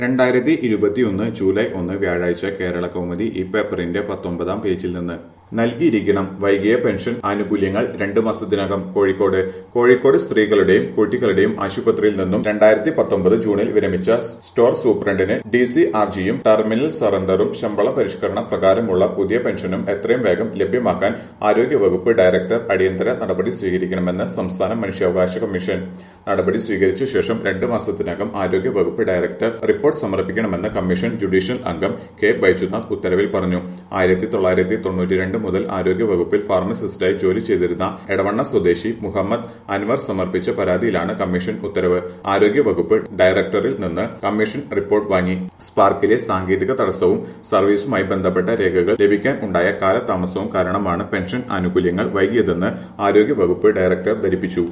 രണ്ടായിരത്തി ഇരുപത്തിയൊന്ന് ജൂലൈ ഒന്ന് വ്യാഴാഴ്ച കേരള കൗമുദി ഈ പേപ്പറിന്റെ പത്തൊമ്പതാം പേജിൽ നിന്ന് നൽകിയിരിക്കണം വൈകിയ പെൻഷൻ ആനുകൂല്യങ്ങൾ രണ്ടു മാസത്തിനകം കോഴിക്കോട് കോഴിക്കോട് സ്ത്രീകളുടെയും കുട്ടികളുടെയും ആശുപത്രിയിൽ നിന്നും രണ്ടായിരത്തി പത്തൊമ്പത് ജൂണിൽ വിരമിച്ച സ്റ്റോർ സൂപ്രണ്ടിന് ഡി സി ആർ ജിയും ടെർമിനൽ സറണ്ടറും ശമ്പള പരിഷ്കരണ പ്രകാരമുള്ള പുതിയ പെൻഷനും എത്രയും വേഗം ലഭ്യമാക്കാൻ ആരോഗ്യവകുപ്പ് ഡയറക്ടർ അടിയന്തര നടപടി സ്വീകരിക്കണമെന്ന് സംസ്ഥാന മനുഷ്യാവകാശ കമ്മീഷൻ നടപടി സ്വീകരിച്ച ശേഷം രണ്ട് മാസത്തിനകം ആരോഗ്യ വകുപ്പ് ഡയറക്ടർ റിപ്പോർട്ട് സമർപ്പിക്കണമെന്ന് കമ്മീഷൻ ജുഡീഷ്യൽ അംഗം കെ ബൈജുനാഥ് ഉത്തരവിൽ പറഞ്ഞു ആയിരത്തി തൊള്ളായിരത്തി തൊണ്ണൂറ്റിരണ്ട് മുതൽ ആരോഗ്യ വകുപ്പിൽ ഫാർമസിസ്റ്റായി ജോലി ചെയ്തിരുന്ന എടവണ്ണ സ്വദേശി മുഹമ്മദ് അൻവർ സമർപ്പിച്ച പരാതിയിലാണ് കമ്മീഷൻ ഉത്തരവ് ആരോഗ്യ വകുപ്പ് ഡയറക്ടറിൽ നിന്ന് കമ്മീഷൻ റിപ്പോർട്ട് വാങ്ങി സ്പാർക്കിലെ സാങ്കേതിക തടസ്സവും സർവീസുമായി ബന്ധപ്പെട്ട രേഖകൾ ലഭിക്കാൻ ഉണ്ടായ കാലതാമസവും കാരണമാണ് പെൻഷൻ ആനുകൂല്യങ്ങൾ വൈകിയതെന്ന് ആരോഗ്യ വകുപ്പ് ഡയറക്ടർ ധരിപ്പിച്ചു